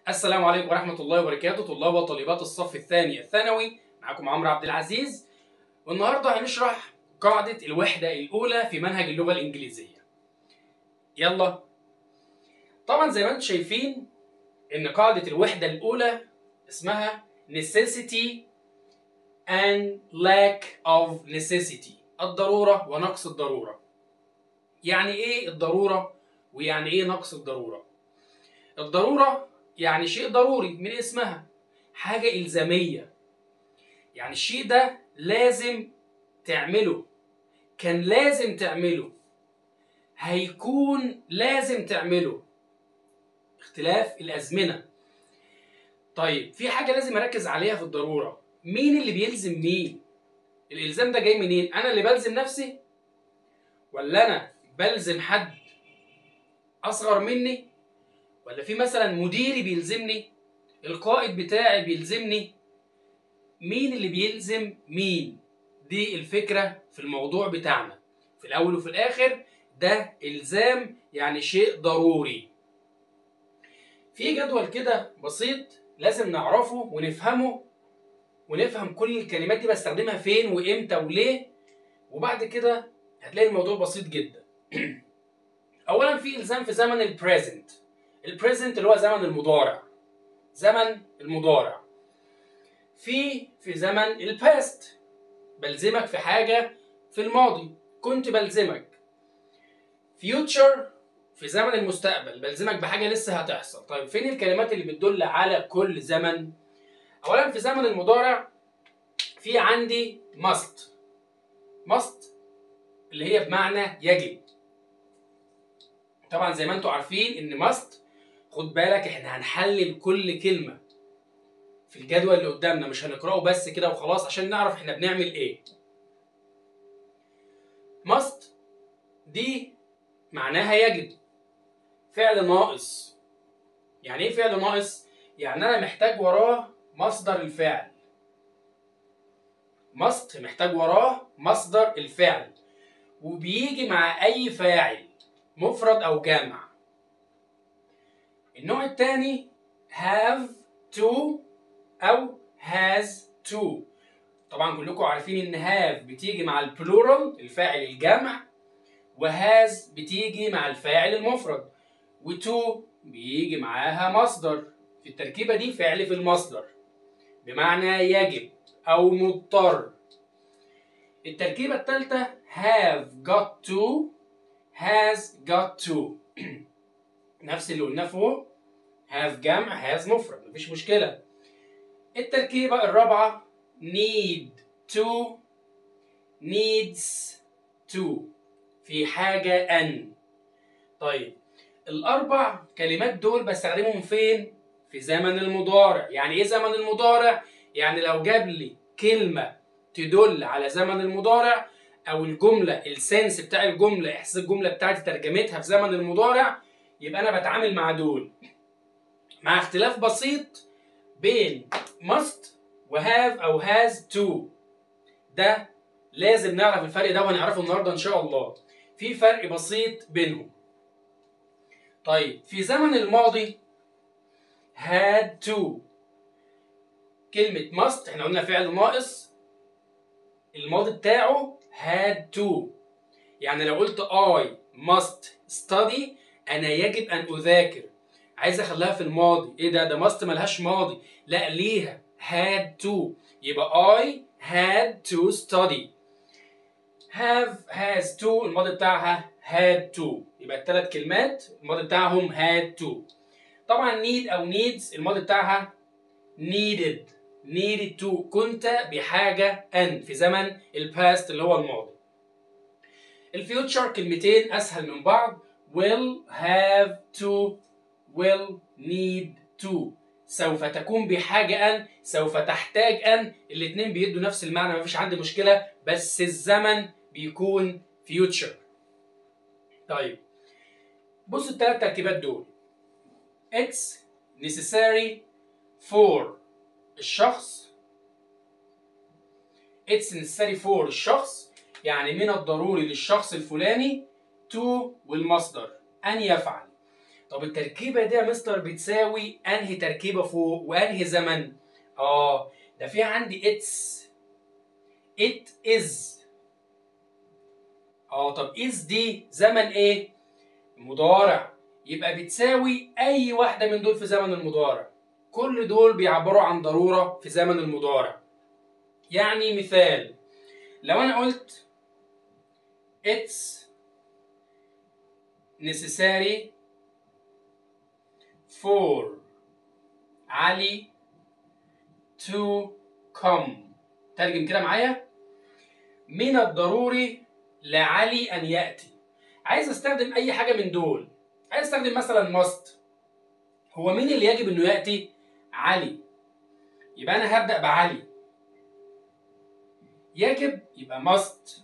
السلام عليكم ورحمة الله وبركاته طلاب وطالبات الصف الثاني الثانوي معكم عمرو عبد العزيز والنهارده هنشرح قاعدة الوحدة الأولى في منهج اللغة الإنجليزية يلا طبعا زي ما انتم شايفين إن قاعدة الوحدة الأولى اسمها necessity and lack of necessity الضرورة ونقص الضرورة يعني إيه الضرورة ويعني إيه نقص الضرورة الضرورة يعني شيء ضروري من اسمها حاجة إلزامية يعني الشيء ده لازم تعمله كان لازم تعمله هيكون لازم تعمله اختلاف الأزمنة طيب في حاجة لازم أركز عليها في الضرورة مين اللي بيلزم مين الإلزام ده جاي منين أنا اللي بلزم نفسي ولا أنا بلزم حد أصغر مني ولا في مثلا مديري بيلزمني القائد بتاعي بيلزمني مين اللي بيلزم مين دي الفكرة في الموضوع بتاعنا في الأول وفي الآخر ده إلزام يعني شيء ضروري في جدول كده بسيط لازم نعرفه ونفهمه ونفهم كل الكلمات دي بستخدمها فين وإمتى وليه وبعد كده هتلاقي الموضوع بسيط جدا أولا في إلزام في زمن البريزنت البريزنت اللي هو زمن المضارع زمن المضارع في في زمن الباست بلزمك في حاجة في الماضي كنت بلزمك فيوتشر في زمن المستقبل بلزمك بحاجة لسه هتحصل طيب فين الكلمات اللي بتدل على كل زمن أولا في زمن المضارع في عندي must must اللي هي بمعنى يجب طبعا زي ما انتم عارفين ان must خد بالك احنا هنحلل كل كلمة في الجدول اللي قدامنا مش هنقراه بس كده وخلاص عشان نعرف احنا بنعمل ايه must دي معناها يجب فعل ناقص يعني ايه فعل ناقص يعني انا محتاج وراه مصدر الفعل must محتاج وراه مصدر الفعل وبيجي مع اي فاعل مفرد او جامع النوع الثاني have to او has to طبعا كلكم عارفين ان have بتيجي مع البلورال الفاعل الجمع وهاز بتيجي مع الفاعل المفرد وتو بيجي معاها مصدر في التركيبة دي فعل في المصدر بمعنى يجب أو مضطر التركيبة الثالثة have got to has got to نفس اللي قلناه فوق have جمع has مفرد مفيش مشكلة التركيبة الرابعة need to needs to في حاجة أن طيب الأربع كلمات دول بستخدمهم فين؟ في زمن المضارع يعني إيه زمن المضارع؟ يعني لو جاب لي كلمة تدل على زمن المضارع أو الجملة السنس بتاع الجملة إحساس الجملة بتاعتي ترجمتها في زمن المضارع يبقى أنا بتعامل مع دول مع اختلاف بسيط بين must وهاف أو has to ده لازم نعرف الفرق ده وهنعرفه النهارده إن شاء الله في فرق بسيط بينهم طيب في زمن الماضي had to كلمة must احنا قلنا فعل ناقص الماضي بتاعه had to يعني لو قلت I must study أنا يجب أن أذاكر عايز أخليها في الماضي إيه ده ده must ملهاش ماضي لا ليها had to يبقى I had to study have has to الماضي بتاعها had to يبقى الثلاث كلمات الماضي بتاعهم had to طبعا need او needs الماضي بتاعها needed needed to كنت بحاجة أن في زمن الباست اللي هو الماضي الفيوتشر كلمتين أسهل من بعض will have to will need to سوف تكون بحاجة أن سوف تحتاج أن الاتنين بيدوا نفس المعنى مفيش عندي مشكلة بس الزمن بيكون future طيب بصوا الثلاث تركيبات دول it's necessary for الشخص it's necessary for الشخص يعني من الضروري للشخص الفلاني to والمصدر أن يفعل طب التركيبه دي يا مستر بتساوي انهي تركيبه فوق وانهي زمن اه ده في عندي اتس ات از اه طب از دي زمن ايه مضارع يبقى بتساوي اي واحده من دول في زمن المضارع كل دول بيعبروا عن ضروره في زمن المضارع يعني مثال لو انا قلت it's necessary for علي to come ترجم كده معايا من الضروري لعلي ان ياتي عايز استخدم اي حاجه من دول عايز استخدم مثلا must هو مين اللي يجب انه ياتي علي يبقى انا هبدا بعلي يجب يبقى must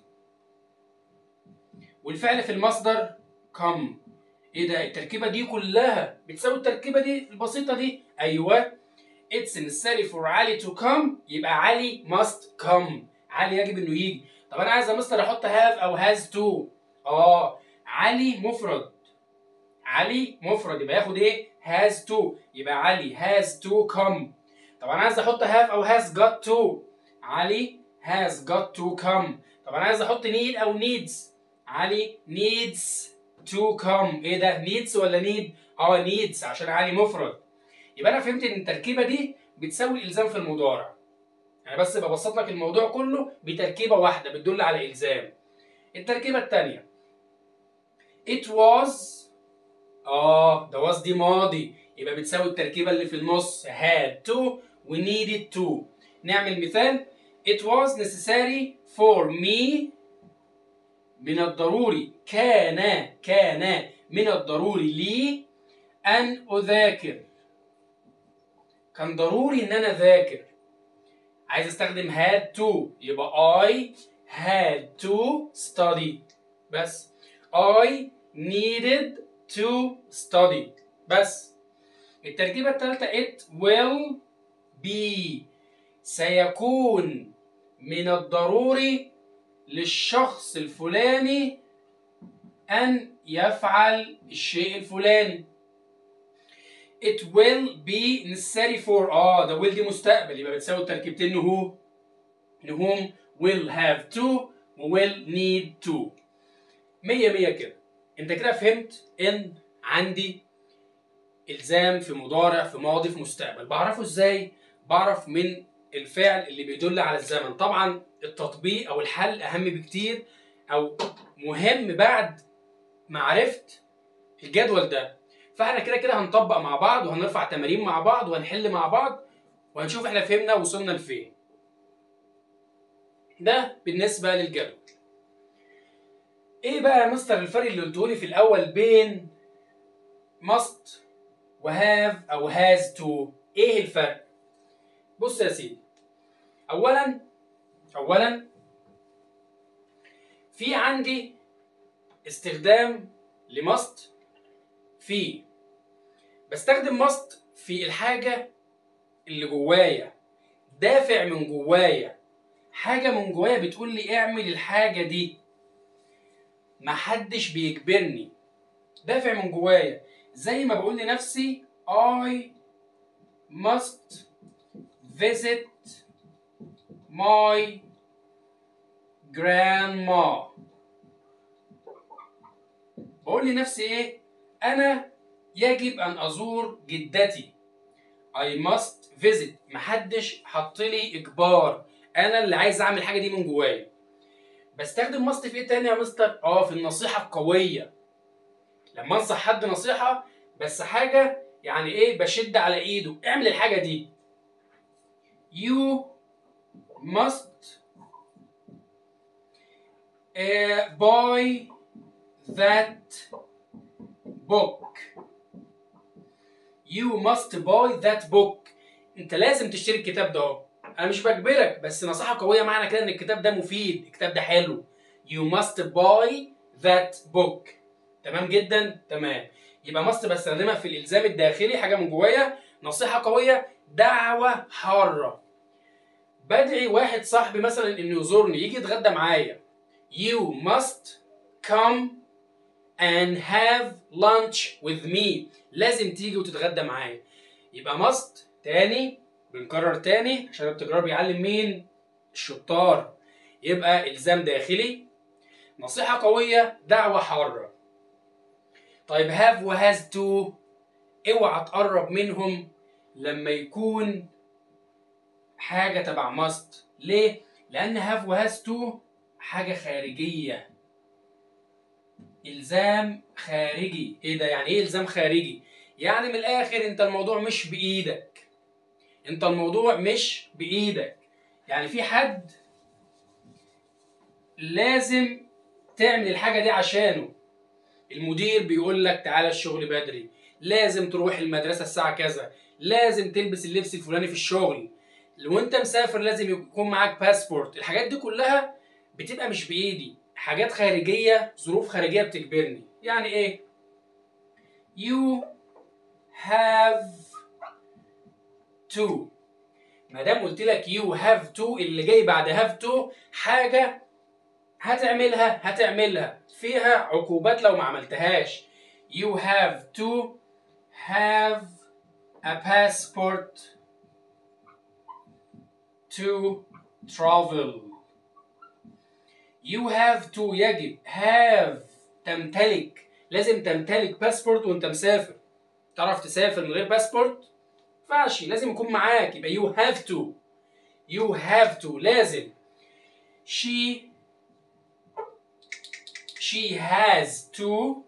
والفعل في المصدر come ايه ده التركيبه دي كلها بتساوي التركيبه دي البسيطه دي ايوه it's necessary for علي to come يبقى علي must come علي يجب انه يجي طب انا عايز يا مستر احط have او has to اه علي مفرد علي مفرد يبقى ياخد ايه has to يبقى علي has to come طب انا عايز احط have او has got to علي has got to come طب انا عايز احط need او needs علي needs to come ايه ده needs ولا need اه needs عشان علي مفرد يبقى انا فهمت ان التركيبه دي بتساوي الالزام في المضارع انا بس ببسط لك الموضوع كله بتركيبه واحده بتدل على الزام التركيبه الثانيه it was اه ده was دي ماضي يبقى بتساوي التركيبه اللي في النص had to و needed to نعمل مثال it was necessary for me من الضروري كان كان من الضروري لي أن أذاكر كان ضروري إن أنا أذاكر عايز أستخدم had to يبقى I had to study بس I needed to study بس التركيبة الثالثة it will be سيكون من الضروري للشخص الفلاني أن يفعل الشيء الفلاني. It will be necessary for اه ده will دي مستقبل يبقى بتساوي التركيبتين هو whom will have to و will need to. مية مية كده. أنت كده فهمت إن عندي إلزام في مضارع في ماضي في مستقبل. بعرفه إزاي؟ بعرف من الفعل اللي بيدل على الزمن. طبعا التطبيق او الحل اهم بكتير او مهم بعد ما عرفت الجدول ده فاحنا كده كده هنطبق مع بعض وهنرفع تمارين مع بعض وهنحل مع بعض وهنشوف احنا فهمنا وصلنا لفين ده بالنسبه للجدول ايه بقى يا مستر الفرق اللي قلته لي في الاول بين must وهاف او has to ايه الفرق بص يا سيدي اولا اولا في عندي استخدام لماست في بستخدم ماست في الحاجة اللي جوايا دافع من جوايا حاجة من جوايا بتقول لي اعمل الحاجة دي محدش بيجبرني دافع من جوايا زي ما بقول لنفسي I must visit my grandma بقول لنفسي ايه انا يجب ان ازور جدتي I must visit محدش حط لي اجبار انا اللي عايز اعمل الحاجه دي من جوايا بستخدم must في ايه تاني يا مستر اه في النصيحه القويه لما انصح حد نصيحه بس حاجه يعني ايه بشد على ايده اعمل الحاجه دي you must uh, buy that book you must buy that book انت لازم تشتري الكتاب ده اهو انا مش بجبرك بس نصيحه قويه معنى كده ان الكتاب ده مفيد الكتاب ده حلو you must buy that book تمام جدا تمام يبقى must بستخدمها في الالزام الداخلي حاجه من جوايا نصيحه قويه دعوه حاره بدعي واحد صاحبي مثلا انه يزورني يجي يتغدى معايا you must come and have lunch with me لازم تيجي وتتغدى معايا يبقى ماست تاني بنكرر تاني عشان التكرار بيعلم مين الشطار يبقى الزام داخلي نصيحة قوية دعوة حارة طيب هاف وهاز تو اوعى تقرب منهم لما يكون حاجة تبع ماست ليه؟ لأن هاف وهاز تو حاجة خارجية إلزام خارجي إيه ده يعني إيه إلزام خارجي؟ يعني من الآخر أنت الموضوع مش بإيدك أنت الموضوع مش بإيدك يعني في حد لازم تعمل الحاجة دي عشانه المدير بيقول لك تعالى الشغل بدري لازم تروح المدرسة الساعة كذا لازم تلبس اللبس الفلاني في الشغل لو انت مسافر لازم يكون معاك باسبورت الحاجات دي كلها بتبقى مش بايدي حاجات خارجية ظروف خارجية بتجبرني يعني ايه you have to ما دام قلت لك you have to اللي جاي بعد have to حاجة هتعملها هتعملها فيها عقوبات لو ما عملتهاش you have to have a passport to travel you have to يجب have تمتلك لازم تمتلك باسبورت وانت مسافر تعرف تسافر من غير باسبورت ينفعش لازم يكون معاك يبقى you have to you have to لازم she she has to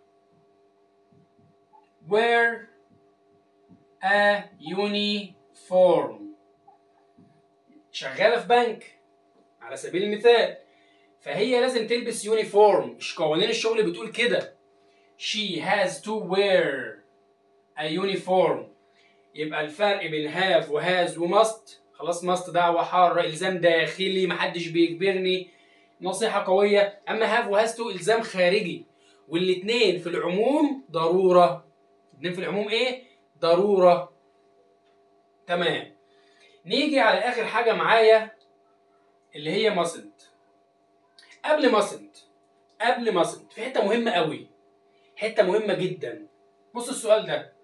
wear a uniform شغاله في بنك على سبيل المثال فهي لازم تلبس يونيفورم مش قوانين الشغل بتقول كده she has to wear a uniform يبقى الفرق بين have وهاز وماست خلاص ماست دعوة حارة إلزام داخلي محدش بيجبرني نصيحة قوية أما هاف وهاز تو إلزام خارجي والاتنين في العموم ضرورة الاتنين في العموم إيه؟ ضرورة تمام نيجي على آخر حاجة معايا اللي هي ماسنت قبل ماسنت قبل ماسنت في حتة مهمة قوي حتة مهمة جدا بص السؤال ده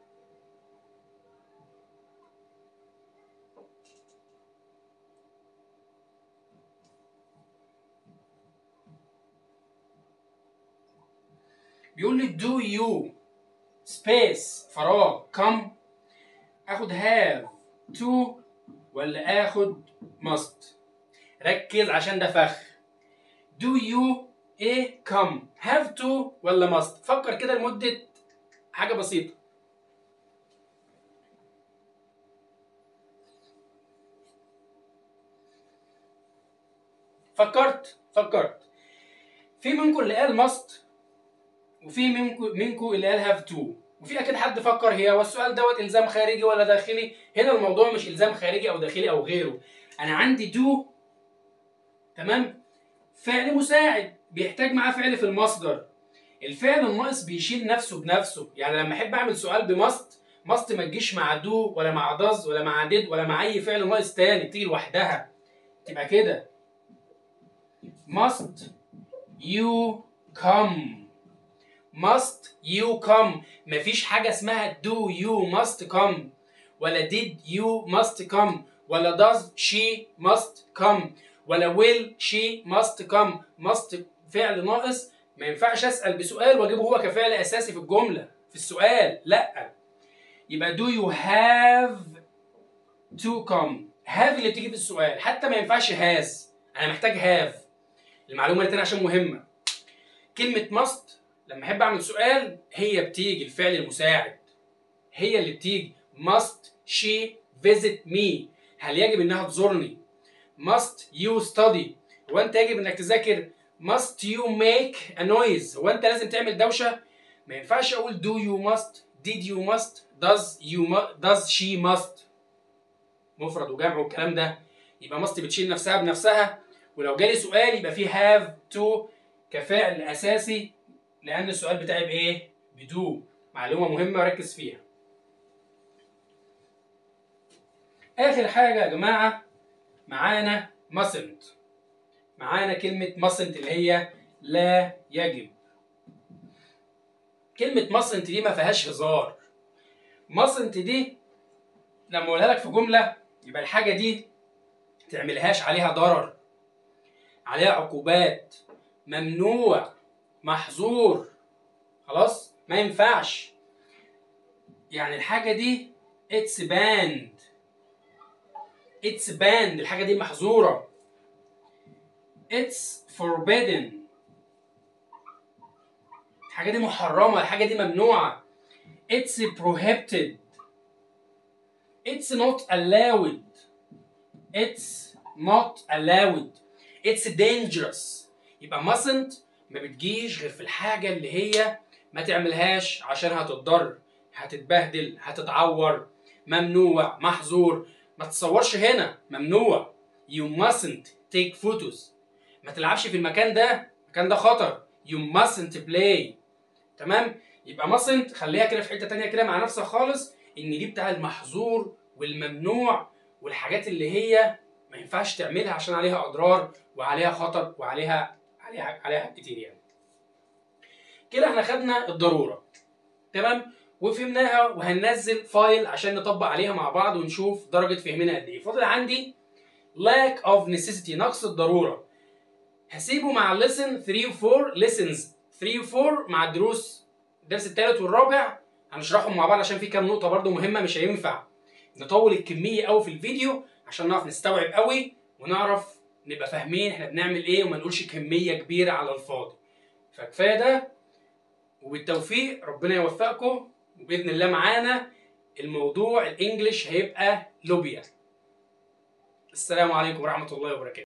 بيقول لي do you space فراغ come اخد have to ولا اخد must ركز عشان ده فخ do you ايه come have to ولا must فكر كده لمدة حاجة بسيطة فكرت فكرت في منكم اللي قال must وفي منكم منكم اللي قال هاف تو وفي اكيد حد فكر هي هو السؤال دوت الزام خارجي ولا داخلي هنا الموضوع مش الزام خارجي او داخلي او غيره انا عندي دو تمام فعل مساعد بيحتاج معاه فعل في المصدر الفعل الناقص بيشيل نفسه بنفسه يعني لما احب اعمل سؤال بماست ماست ما تجيش مع دو ولا مع داز ولا مع ديد ولا مع اي فعل ناقص تاني تيجي لوحدها تبقى كده must you come must you come مفيش حاجة اسمها do you must come ولا did you must come ولا does she must come ولا will she must come must فعل ناقص ما ينفعش اسأل بسؤال واجيبه هو كفعل اساسي في الجملة في السؤال لا يبقى do you have to come have اللي بتيجي في السؤال حتى ما ينفعش has انا محتاج have المعلومة التانية عشان مهمة كلمة must لما احب اعمل سؤال هي بتيجي الفعل المساعد هي اللي بتيجي must she visit me هل يجب انها تزورني must you study هو انت يجب انك تذاكر must you make a noise هو انت لازم تعمل دوشه ما ينفعش اقول do you must did you must does you mu- does she must مفرد وجمع والكلام ده يبقى must بتشيل نفسها بنفسها ولو جالي سؤال يبقى فيه have to كفعل اساسي لان السؤال بتاعي بايه بدو معلومه مهمه ركز فيها اخر حاجه يا جماعه معانا mustn't معانا كلمه mustn't اللي هي لا يجب كلمه mustn't دي ما فيهاش هزار mustn't دي لما اقولها لك في جمله يبقى الحاجه دي تعملهاش عليها ضرر عليها عقوبات ممنوع محظور خلاص ما ينفعش يعني الحاجه دي اتس باند اتس باند الحاجه دي محظوره اتس forbidden الحاجه دي محرمه الحاجه دي ممنوعه اتس prohibited اتس not allowed اتس not allowed اتس dangerous يبقى mustn't ما بتجيش غير في الحاجه اللي هي ما تعملهاش عشان هتتضر هتتبهدل هتتعور ممنوع محظور ما تتصورش هنا ممنوع you mustn't take photos ما تلعبش في المكان ده المكان ده خطر you mustn't play تمام يبقى mustn't خليها كده في حته تانية كده مع نفسك خالص ان دي بتاع المحظور والممنوع والحاجات اللي هي ما ينفعش تعملها عشان عليها اضرار وعليها خطر وعليها عليها عليها حاجات كتير يعني كده احنا خدنا الضروره تمام وفهمناها وهننزل فايل عشان نطبق عليها مع بعض ونشوف درجه فهمنا قد ايه فاضل عندي lack of necessity نقص الضروره هسيبه مع lesson 3 و 4 lessons 3 و 4 مع الدروس الدرس الثالث والرابع هنشرحهم مع بعض عشان في كام نقطه برده مهمه مش هينفع نطول الكميه قوي في الفيديو عشان نعرف نستوعب قوي ونعرف نبقى فاهمين احنا بنعمل ايه وما نقولش كميه كبيره على الفاضي فكفايه ده وبالتوفيق ربنا يوفقكم وباذن الله معانا الموضوع الانجليش هيبقى لوبيا السلام عليكم ورحمه الله وبركاته